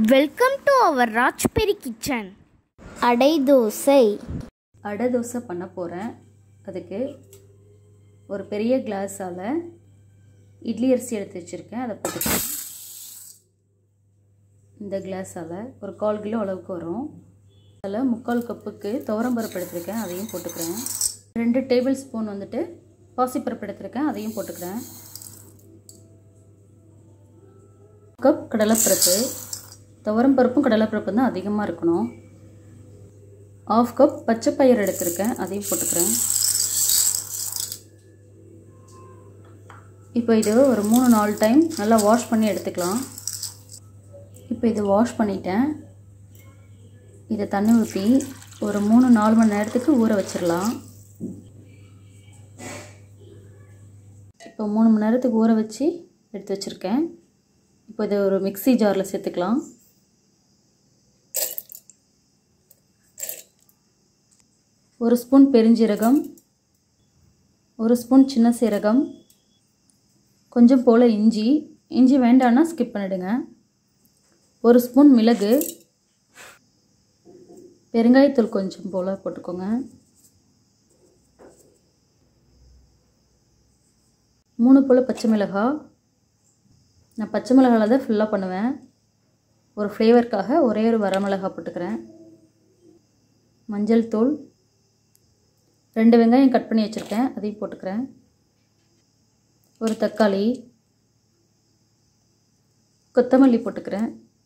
welcome to our raspberry kitchen adai dosa அடை தோசை பண்ண போகிறேன் அதுக்கு ஒரு பெரிய கிளாஸால் இட்லி அரிசி எடுத்து வச்சுருக்கேன் அதை போட்டுக்கிறேன் இந்த கிளாஸால் ஒரு கால் கிலோ அளவுக்கு வரும் அதில் முக்கால் கப்புக்கு துவரம்பருப்பு எடுத்திருக்கேன் அதையும் போட்டுக்கிறேன் ரெண்டு டேபிள் ஸ்பூன் வந்துட்டு பாசிப்பருப்பு எடுத்திருக்கேன் அதையும் போட்டுக்கிறேன் கப் கடலைப்பருப்பு துவரம் பருப்பும் கடலைப்பருப்பும் தான் அதிகமாக இருக்கணும் ஆஃப் கப் பச்சை பயிர் எடுத்திருக்கேன் அதையும் போட்டுக்கிறேன் இப்போ இது ஒரு மூணு நாலு டைம் நல்லா வாஷ் பண்ணி எடுத்துக்கலாம் இப்போ இது வாஷ் பண்ணிட்டேன் இதை தண்ணி ஊற்றி ஒரு மூணு நாலு மணி நேரத்துக்கு ஊற வச்சிடலாம் இப்போ மூணு மணி நேரத்துக்கு ஊற வச்சு எடுத்து வச்சுருக்கேன் இப்போ இதை ஒரு மிக்ஸி ஜாரில் சேர்த்துக்கலாம் ஒரு ஸ்பூன் பெருஞ்சீரகம் ஒரு ஸ்பூன் சின்ன சீரகம் கொஞ்சம் போல் இஞ்சி இஞ்சி வேண்டான்னா ஸ்கிப் பண்ணிடுங்க ஒரு ஸ்பூன் மிளகு பெருங்காயத்தூள் கொஞ்சம் போல் போட்டுக்கோங்க மூணு போல் பச்சை மிளகாய் நான் பச்சை மிளகாவில் தான் ஃபுல்லாக பண்ணுவேன் ஒரு ஃப்ளேவருக்காக ஒரே ஒரு வரமிளகாய் போட்டுக்கிறேன் மஞ்சள் தூள் ரெண்டு வெங்காயம் கட் பண்ணி வச்சுருக்கேன் அதையும் போட்டுக்கிறேன் ஒரு தக்காளி கொத்தமல்லி போட்டுக்கிறேன்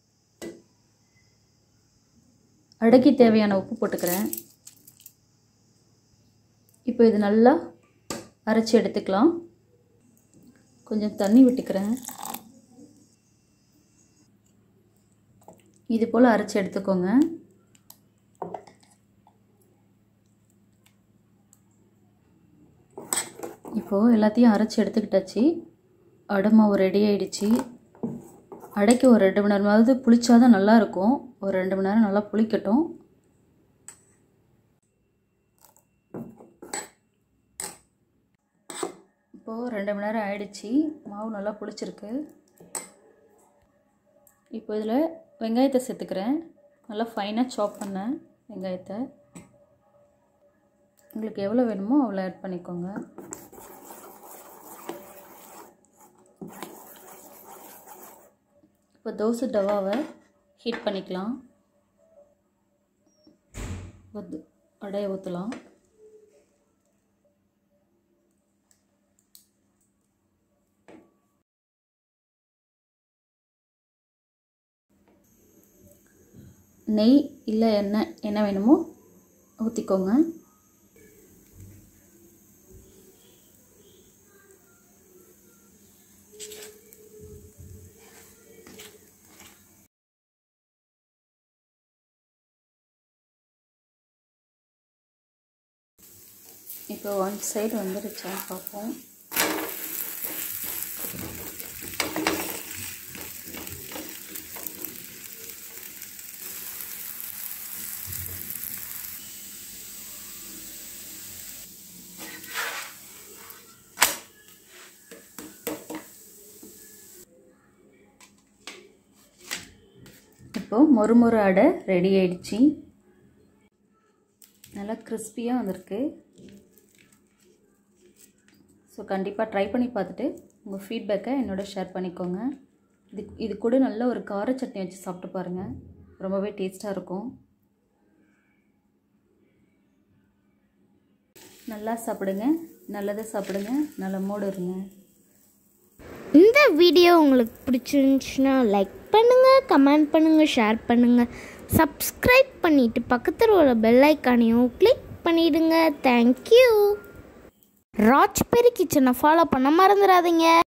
அடக்கி தேவையான உப்பு போட்டுக்கிறேன் இப்போ இது நல்லா அரைச்சி எடுத்துக்கலாம் கொஞ்சம் தண்ணி விட்டுக்கிறேன் இது போல் அரைச்சி எடுத்துக்கோங்க இப்போது எல்லாத்தையும் அரைச்சி எடுத்துக்கிட்டாச்சு அடை மாவு ரெடி ஆயிடுச்சு அடைக்கு ஒரு ரெண்டு மணி நேரமாவது புளிச்சாதான் நல்லாயிருக்கும் ஒரு ரெண்டு மணி நேரம் நல்லா புளிக்கட்டும் இப்போது ரெண்டு மணி நேரம் ஆயிடுச்சு மாவு நல்லா புளிச்சிருக்கு இப்போ இதில் வெங்காயத்தை சேர்த்துக்கிறேன் நல்லா ஃபைனாக சாப் பண்ணேன் வெங்காயத்தை உங்களுக்கு எவ்வளோ வேணுமோ அவ்வளோ ஆட் பண்ணிக்கோங்க இப்போ தோசை டவாவை ஹீட் பண்ணிக்கலாம் அடைய ஊற்றலாம் நெய் இல்லை எண்ணெய் என்ன வேணுமோ ஊற்றிக்கோங்க இப்போ ஒன் சைடு வந்துருச்சா பார்ப்போம் இப்போது மொறுமொறு அடை ரெடி ஆயிடுச்சு நல்லா கிறிஸ்பியாக வந்திருக்கு ஸோ கண்டிப்பாக ட்ரை பண்ணி பார்த்துட்டு உங்கள் ஃபீட்பேக்கை என்னோட ஷேர் பண்ணிக்கோங்க இது இது கூட நல்ல ஒரு கார சட்னி வச்சு சாப்பிட்டு பாருங்கள் ரொம்பவே டேஸ்ட்டாக இருக்கும் நல்லா சாப்பிடுங்க நல்லதை சாப்பிடுங்க நல்ல மூடு இருங்க இந்த வீடியோ உங்களுக்கு பிடிச்சிருந்துச்சுன்னா லைக் பண்ணுங்கள் கமெண்ட் பண்ணுங்கள் ஷேர் பண்ணுங்கள் சப்ஸ்கிரைப் பண்ணிவிட்டு பக்கத்தில் உள்ள பெல் ஐக்கானையும் கிளிக் பண்ணிவிடுங்க தேங்க்யூ ராஜ்பெரி கிச்சனை ஃபாலோ பண்ண மறந்துடாதீங்க